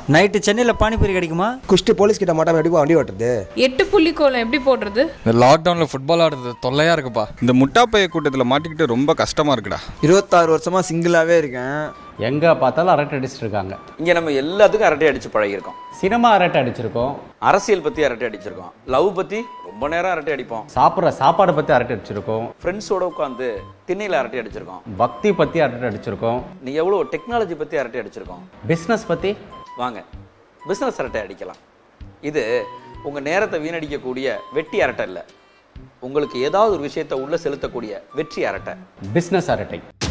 night சென்னையில் பானிபூரி கிடைக்குமா குஷ்டு police கிட்ட மாட்டாம எப்படி வண்டி ஓட்டுறது எட்டு புள்ளி கோலம் எப்படி போடுறது இந்த லாக்டவுனில் ஃபுட்பால் ஆடுறது தொல்லையாக இருக்குப்பா இந்த முட்டாப்பைய கூட்டத்தில் மாட்டிக்கிட்டு ரொம்ப கஷ்டமாக இருக்குடா இருபத்தாறு வருஷமா சிங்கிளாவே இருக்கேன் எங்கே பார்த்தாலும் அரட்டை அடிச்சிட்டு இருக்காங்க இங்கே நம்ம எல்லாத்துக்கும் அரட்டை அடித்து பழகியிருக்கோம் சினிமா அரட்டை அடிச்சிருக்கோம் அரசியல் பற்றி அரட்டை அடிச்சிருக்கோம் லவ் பற்றி ரொம்ப நேரம் அரட்டை அடிப்போம் சாப்பிட்ற சாப்பாடை பற்றி அரட்டை அடிச்சிருக்கோம் ஃப்ரெண்ட்ஸோட உட்காந்து திண்ணையில் அரட்டை அடிச்சிருக்கோம் பக்தி பற்றி அரட்டை அடிச்சிருக்கோம் நீ எவ்வளோ டெக்னாலஜி பற்றி அரட்டை அடிச்சிருக்கோம் பிஸ்னஸ் பற்றி வாங்க பிஸ்னஸ் அரட்டை அடிக்கலாம் இது உங்கள் நேரத்தை வீணடிக்கக்கூடிய வெட்டி அரட்டை இல்லை உங்களுக்கு ஏதாவது ஒரு விஷயத்தை உள்ள செலுத்தக்கூடிய வெற்றி அரட்டை பிஸ்னஸ் அரட்டை